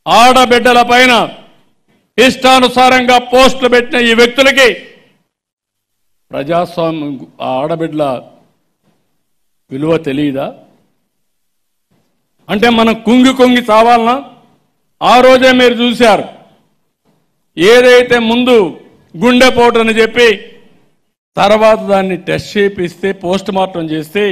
ఆడబిడ్డల పైన ఇష్టానుసారంగా పోస్టులు పెట్టిన ఈ వ్యక్తులకి ప్రజాస్వామ్యం ఆ ఆడబిడ్డల విలువ తెలియదా అంటే మనం కుంగి కుంగి చావాలనా ఆ రోజే మీరు చూశారు ఏదైతే ముందు గుండెపోటని చెప్పి తర్వాత దాన్ని టెస్ట్ చేపిస్తే పోస్ట్ మార్టం చేస్తే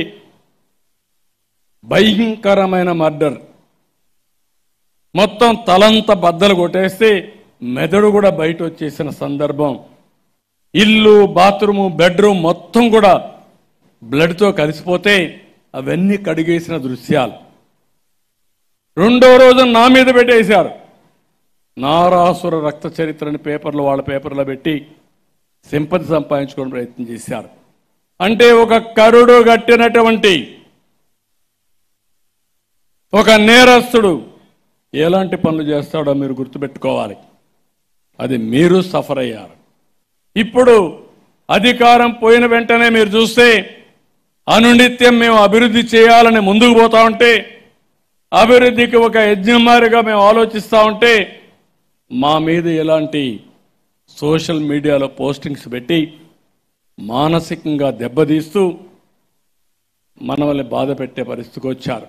భయంకరమైన మర్డర్ మొత్తం తలంత బద్దలు కొట్టేస్తే మెదడు కూడా బయట వచ్చేసిన సందర్భం ఇల్లు బాత్రూము బెడ్రూమ్ మొత్తం కూడా బ్లడ్తో కలిసిపోతే అవన్నీ కడిగేసిన దృశ్యాలు రెండో రోజు నా మీద పెట్టేశారు నారాసుర రక్త చరిత్రని పేపర్లు వాళ్ళ పేపర్లో పెట్టి సింపతి సంపాదించుకోవడం ప్రయత్నం చేశారు అంటే ఒక కరుడు గట్టినటువంటి ఒక నేరస్తుడు ఎలాంటి పనులు చేస్తాడో మీరు గుర్తుపెట్టుకోవాలి అది మీరు సఫర్ అయ్యారు ఇప్పుడు అధికారం పోయిన వెంటనే మీరు చూస్తే అనునిత్యం మేము అభివృద్ధి చేయాలని ముందుకు పోతా ఉంటే అభివృద్ధికి ఒక యజ్ఞమారిగా మేము ఆలోచిస్తూ ఉంటే మా మీద ఎలాంటి సోషల్ మీడియాలో పోస్టింగ్స్ పెట్టి మానసికంగా దెబ్బతీస్తూ మనల్ని బాధ పెట్టే పరిస్థితికి వచ్చారు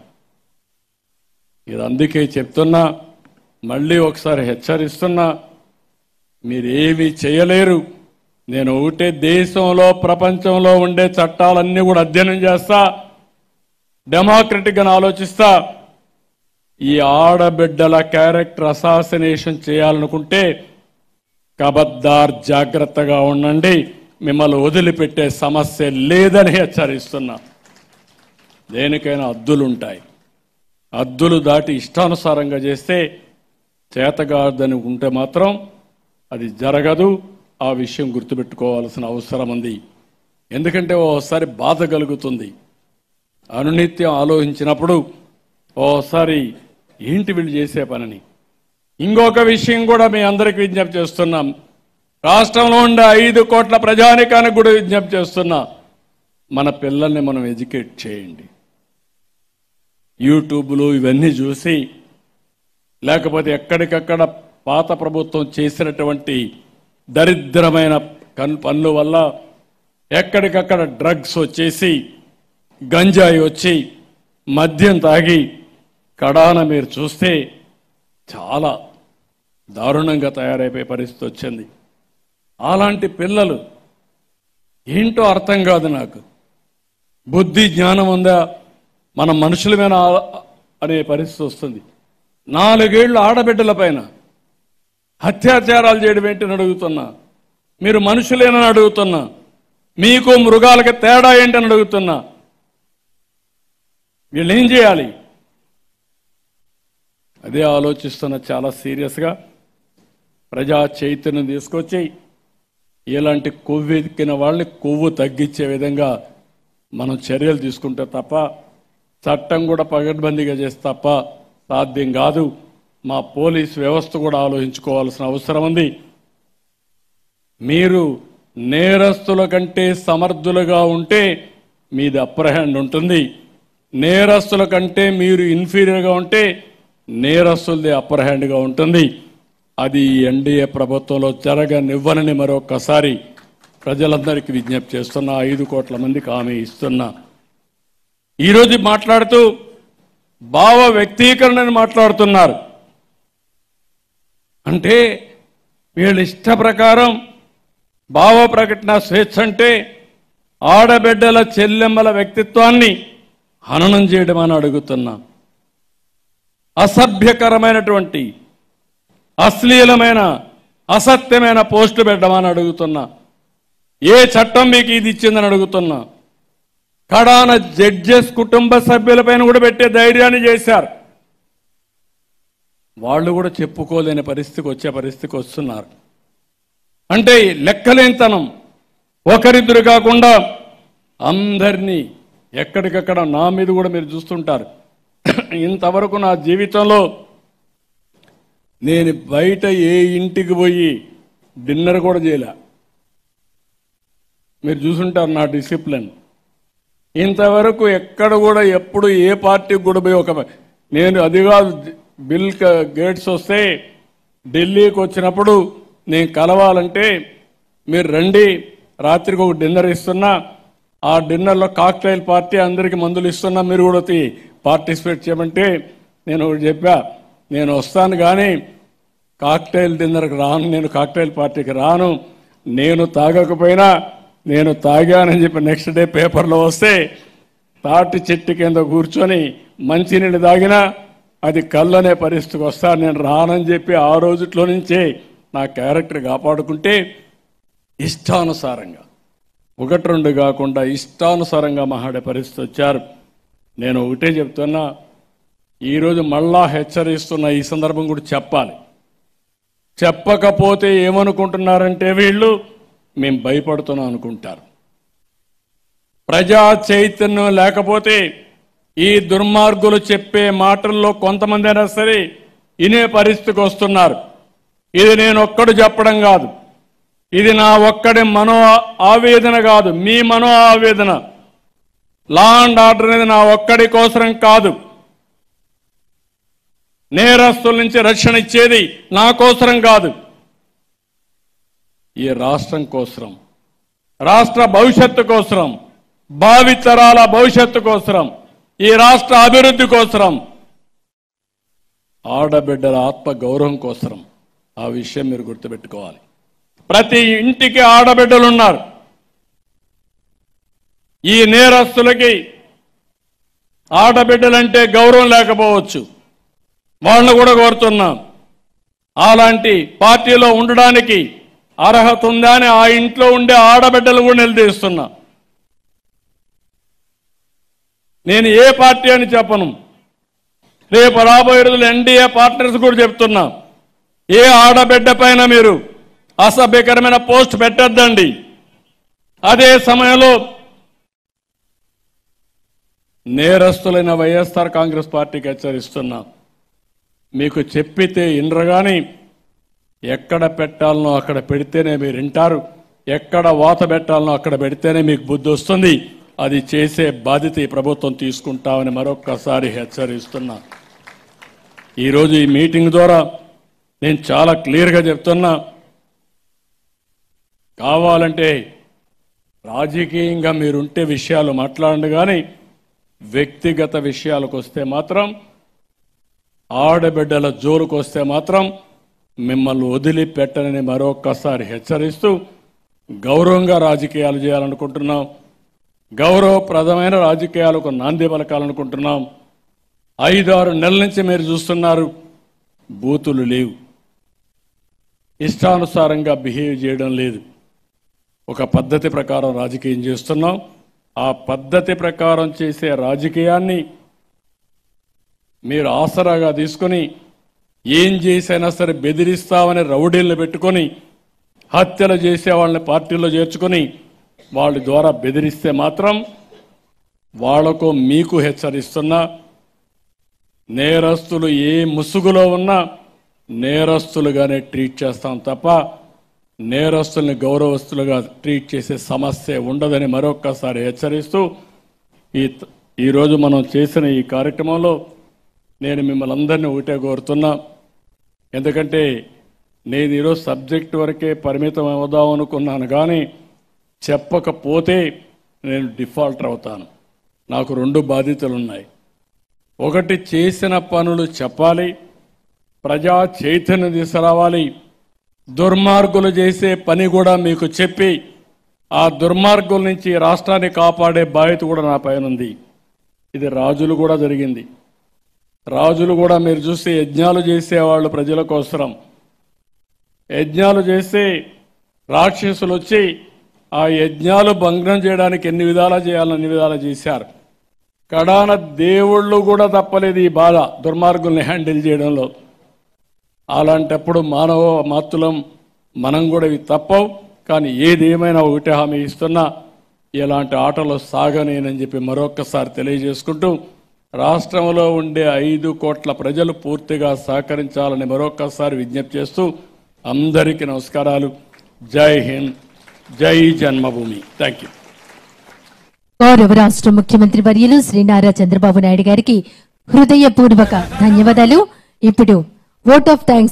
ఇది అందుకే చెప్తున్నా మళ్ళీ ఒకసారి హెచ్చరిస్తున్నా మీరేమీ చేయలేరు నేను ఒకటే దేశంలో ప్రపంచంలో ఉండే చట్టాలన్నీ కూడా అధ్యయనం చేస్తా డెమోక్రటిక్గా ఆలోచిస్తా ఈ ఆడబిడ్డల క్యారెక్టర్ అసాసినేషన్ చేయాలనుకుంటే కబద్దార్ జాగ్రత్తగా ఉండండి మిమ్మల్ని వదిలిపెట్టే సమస్య లేదని హెచ్చరిస్తున్నా దేనికైనా అద్దులుంటాయి అద్దులు దాటి ఇష్టానుసారంగా చేస్తే చేతగాదని ఉంటే మాత్రం అది జరగదు ఆ విషయం గుర్తుపెట్టుకోవాల్సిన అవసరం ఉంది ఎందుకంటే ఓసారి బాధ కలుగుతుంది అనునిత్యం ఆలోచించినప్పుడు ఓసారి ఏంటి వీళ్ళు చేసే పనని ఇంకొక విషయం కూడా మీ అందరికి విజ్ఞప్తి చేస్తున్నాం రాష్ట్రంలో ఉండే ఐదు కోట్ల ప్రజానికానికి కూడా విజ్ఞప్తి చేస్తున్నా మన పిల్లల్ని మనం ఎడ్యుకేట్ చేయండి యూట్యూబ్లు ఇవన్నీ చూసి లేకపోతే ఎక్కడికక్కడ పాత ప్రభుత్వం చేసినటువంటి దరిద్రమైన కన్ పనుల వల్ల ఎక్కడికక్కడ డ్రగ్స్ వచ్చేసి గంజాయి వచ్చి మద్యం తాగి కడాన మీరు చూస్తే చాలా దారుణంగా తయారైపోయే పరిస్థితి వచ్చింది అలాంటి పిల్లలు ఏంటో అర్థం కాదు నాకు బుద్ధి జ్ఞానం ఉందా మన మనుషులమేనా అనే పరిస్థితి వస్తుంది నాలుగేళ్లు ఆడబిడ్డల పైన అత్యాచారాలు చేయడం ఏంటని అడుగుతున్నా మీరు మనుషులేనని అడుగుతున్నా మీకు మృగాలకి తేడా ఏంటని అడుగుతున్నా వీళ్ళు ఏం చేయాలి అదే ఆలోచిస్తున్న చాలా సీరియస్గా ప్రజా చైతన్యం తీసుకొచ్చి ఇలాంటి కొవ్వు ఎక్కిన వాళ్ళని కొవ్వు తగ్గించే విధంగా మనం చర్యలు తీసుకుంటే తప్ప చట్టం కూడా పగడ్బందీగా చేస్తే తప్ప సాధ్యం కాదు మా పోలీస్ వ్యవస్థ కూడా ఆలోచించుకోవాల్సిన అవసరం ఉంది మీరు నేరస్తుల కంటే సమర్థులుగా ఉంటే మీది అప్పర్ హ్యాండ్ ఉంటుంది నేరస్తుల కంటే మీరు ఇన్ఫీరియర్గా ఉంటే నేరస్తులది అప్పర్ హ్యాండ్గా ఉంటుంది అది ఎన్డీఏ ప్రభుత్వంలో జరగనివ్వనని మరొకసారి ప్రజలందరికీ విజ్ఞప్తి చేస్తున్నా ఐదు కోట్ల మందికి హామీ ఇస్తున్నా ఈరోజు మాట్లాడుతూ భావ వ్యక్తీకరణని మాట్లాడుతున్నారు అంటే వీళ్ళ ఇష్ట ప్రకారం భావ ప్రకటన స్వేచ్ఛ అంటే ఆడబిడ్డల చెల్లెమ్మల వ్యక్తిత్వాన్ని హననం చేయడం అని అడుగుతున్నా అసభ్యకరమైనటువంటి అశ్లీలమైన అసత్యమైన పోస్టు పెట్టమని అడుగుతున్నా ఏ చట్టం మీకు ఇది ఇచ్చిందని అడుగుతున్నా కడాన జడ్జెస్ కుటుంబ సభ్యులపైన కూడా పెట్టే ధైర్యాన్ని చేశారు వాళ్ళు కూడా చెప్పుకోలేని పరిస్థితికి వచ్చే పరిస్థితికి వస్తున్నారు అంటే లెక్కలేనితనం ఒకరిద్దరు కాకుండా అందరినీ ఎక్కడికక్కడ నా మీద కూడా మీరు చూస్తుంటారు ఇంతవరకు నా జీవితంలో నేను బయట ఏ ఇంటికి పోయి డిన్నర్ కూడా చేయలే మీరు చూసుంటారు నా డిసిప్లిన్ ఇంతవరకు ఎక్కడ కూడా ఎప్పుడు ఏ పార్టీకి కూడా పోయి ఒక నేను అది కాదు బిల్ క- గేట్స్ వస్తే ఢిల్లీకి వచ్చినప్పుడు నేను కలవాలంటే మీరు రండి రాత్రికి ఒక డిన్నర్ ఇస్తున్నా ఆ డిన్నర్లో కాక్టైల్ పార్టీ అందరికి మందులు ఇస్తున్నా మీరు కూడా వచ్చి పార్టిసిపేట్ చేయమంటే నేను ఒకటి చెప్పా నేను వస్తాను కానీ కాక్టైల్ డిన్నర్కి రాను నేను కాక్టైల్ పార్టీకి రాను నేను తాగకపోయినా నేను తాగానని చెప్పి నెక్స్ట్ డే పేపర్లో వస్తే తాటి చెట్టు కింద కూర్చొని మంచినీళ్ళు తాగినా అది కళ్ళనే పరిస్థితికి వస్తాను నేను రానని చెప్పి ఆ రోజుట్లో నుంచే నా క్యారెక్టర్ కాపాడుకుంటే ఇష్టానుసారంగా ఒకటి రెండు కాకుండా ఇష్టానుసారంగా మాట్లాడే పరిస్థితి వచ్చారు నేను ఒకటే చెప్తున్నా ఈరోజు మళ్ళా హెచ్చరిస్తున్న ఈ సందర్భం కూడా చెప్పాలి చెప్పకపోతే ఏమనుకుంటున్నారంటే వీళ్ళు మేము భయపడుతున్నాం అనుకుంటారు ప్రజా చైతన్యం లేకపోతే ఈ దుర్మార్గులు చెప్పే మాటల్లో కొంతమంది అయినా సరే ఇనే పరిస్థితికి వస్తున్నారు ఇది నేను ఒక్కడు చెప్పడం కాదు ఇది నా ఒక్కడి మనో ఆవేదన కాదు మీ మనో ఆవేదన లా అండ్ ఆర్డర్ అనేది నా ఒక్కడి కోసరం కాదు నేరస్తుల నుంచి రక్షణ ఇచ్చేది నా కోసరం కాదు ఈ రాష్ట్రం కోసరం రాష్ట్ర భవిష్యత్తు కోసరం భావితరాల భవిష్యత్తు కోసరం ఈ రాష్ట్ర అభివృద్ధి కోసరం ఆడబిడ్డల ఆత్మ గౌరవం కోసరం ఆ విషయం మీరు గుర్తుపెట్టుకోవాలి ప్రతి ఇంటికి ఆడబిడ్డలు ఉన్నారు ఈ నేరస్తులకి ఆడబిడ్డలంటే గౌరవం లేకపోవచ్చు వాళ్ళని కూడా కోరుతున్నాం అలాంటి పార్టీలో ఉండడానికి అర్హత ఉందా అని ఆ ఇంట్లో ఉండే ఆడబిడ్డలు కూడా నిలదీస్తున్నా నేను ఏ పార్టీ అని చెప్పను రేపు రాబోయే రోజులు ఎన్డీఏ పార్ట్నర్స్ కూడా చెప్తున్నా ఏ ఆడబిడ్డ పైన మీరు అసభ్యకరమైన పోస్ట్ పెట్టద్దండి అదే సమయంలో నేరస్తులైన వైఎస్ఆర్ కాంగ్రెస్ పార్టీకి హెచ్చరిస్తున్నా మీకు చెప్పితే ఇనరగాని ఎక్కడ పెట్టాలనో అక్కడ పెడితేనే మీరు వింటారు ఎక్కడ వాత పెట్టాలనో అక్కడ పెడితేనే మీకు బుద్ధి వస్తుంది అది చేసే బాధ్యత ఈ ప్రభుత్వం తీసుకుంటామని మరొక్కసారి హెచ్చరిస్తున్నా ఈరోజు ఈ మీటింగ్ ద్వారా నేను చాలా క్లియర్గా చెప్తున్నా కావాలంటే రాజకీయంగా మీరుంటే విషయాలు మాట్లాడండి కానీ వ్యక్తిగత విషయాలకు వస్తే మాత్రం ఆడబిడ్డల జోలుకు వస్తే మాత్రం మిమ్మల్ని వదిలిపెట్టనని మరొక్కసారి హెచ్చరిస్తూ గౌరవంగా రాజకీయాలు చేయాలనుకుంటున్నాం గౌరవప్రదమైన రాజకీయాలకు నాంది పలకాలనుకుంటున్నాం ఐదారు నెలల నుంచి మీరు చూస్తున్నారు బూతులు లేవు ఇష్టానుసారంగా బిహేవ్ చేయడం లేదు ఒక పద్ధతి ప్రకారం రాజకీయం చేస్తున్నాం ఆ పద్ధతి ప్రకారం చేసే రాజకీయాన్ని మీరు ఆసరాగా తీసుకొని ఏం చేసైనా సరే బెదిరిస్తామని రౌడీలను పెట్టుకొని హత్యలు చేసే వాళ్ళని పార్టీలో చేర్చుకొని వాళ్ళ ద్వారా బెదిరిస్తే మాత్రం వాళ్లకు మీకు హెచ్చరిస్తున్నా నేరస్తులు ఏ ముసుగులో ఉన్నా నేరస్తులుగానే ట్రీట్ చేస్తాం తప్ప నేరస్తుల్ని గౌరవస్తులుగా ట్రీట్ చేసే సమస్య ఉండదని మరొక్కసారి హెచ్చరిస్తూ ఈ ఈరోజు మనం చేసిన ఈ కార్యక్రమంలో నేను మిమ్మల్ని అందరినీ ఒకటే కోరుతున్నా ఎందుకంటే నేను ఈరోజు సబ్జెక్ట్ వరకే పరిమితం అవుదాం అనుకున్నాను కానీ చెప్పకపోతే నేను డిఫాల్టర్ అవుతాను నాకు రెండు బాధ్యతలు ఉన్నాయి ఒకటి చేసిన పనులు చెప్పాలి ప్రజా చైతన్యం తీసుకురావాలి దుర్మార్గులు చేసే పని కూడా మీకు చెప్పి ఆ దుర్మార్గుల నుంచి ఈ రాష్ట్రాన్ని కాపాడే బాధ్యత కూడా నా పైన ఉంది ఇది రాజులు కూడా జరిగింది రాజులు కూడా మీరు చూస్తే యజ్ఞాలు చేసేవాళ్ళు ప్రజల కోసరం యజ్ఞాలు చేస్తే రాక్షసులు వచ్చి ఆ యజ్ఞాలు భంగం చేయడానికి ఎన్ని విధాలా చేయాలని అన్ని విధాలా చేశారు కడాన దేవుళ్ళు కూడా తప్పలేదు ఈ బాధ దుర్మార్గుల్ని హ్యాండిల్ చేయడంలో అలాంటప్పుడు మానవ మాతులం మనం కూడా ఇవి తప్పవు కానీ ఏది ఏమైనా ఒకటే హామీ ఇస్తున్నా ఇలాంటి ఆటలు సాగనేనని చెప్పి మరొక్కసారి తెలియజేసుకుంటూ రాష్ట్రంలో ఉండే ఐదు కోట్ల ప్రజలు పూర్తిగా సహకరించాలని మరొక్కసారి విజ్ఞప్తి చేస్తూ అందరికీ నమస్కారాలు జై హింద్ జై జన్మభూమి థ్యాంక్ యూ గౌరవ రాష్ట్ర ముఖ్యమంత్రి వర్యులు శ్రీ నారా చంద్రబాబు నాయుడు గారికి హృదయపూర్వక ధన్యవాదాలు ఇప్పుడు ఓట్ ఆఫ్ థ్యాంక్స్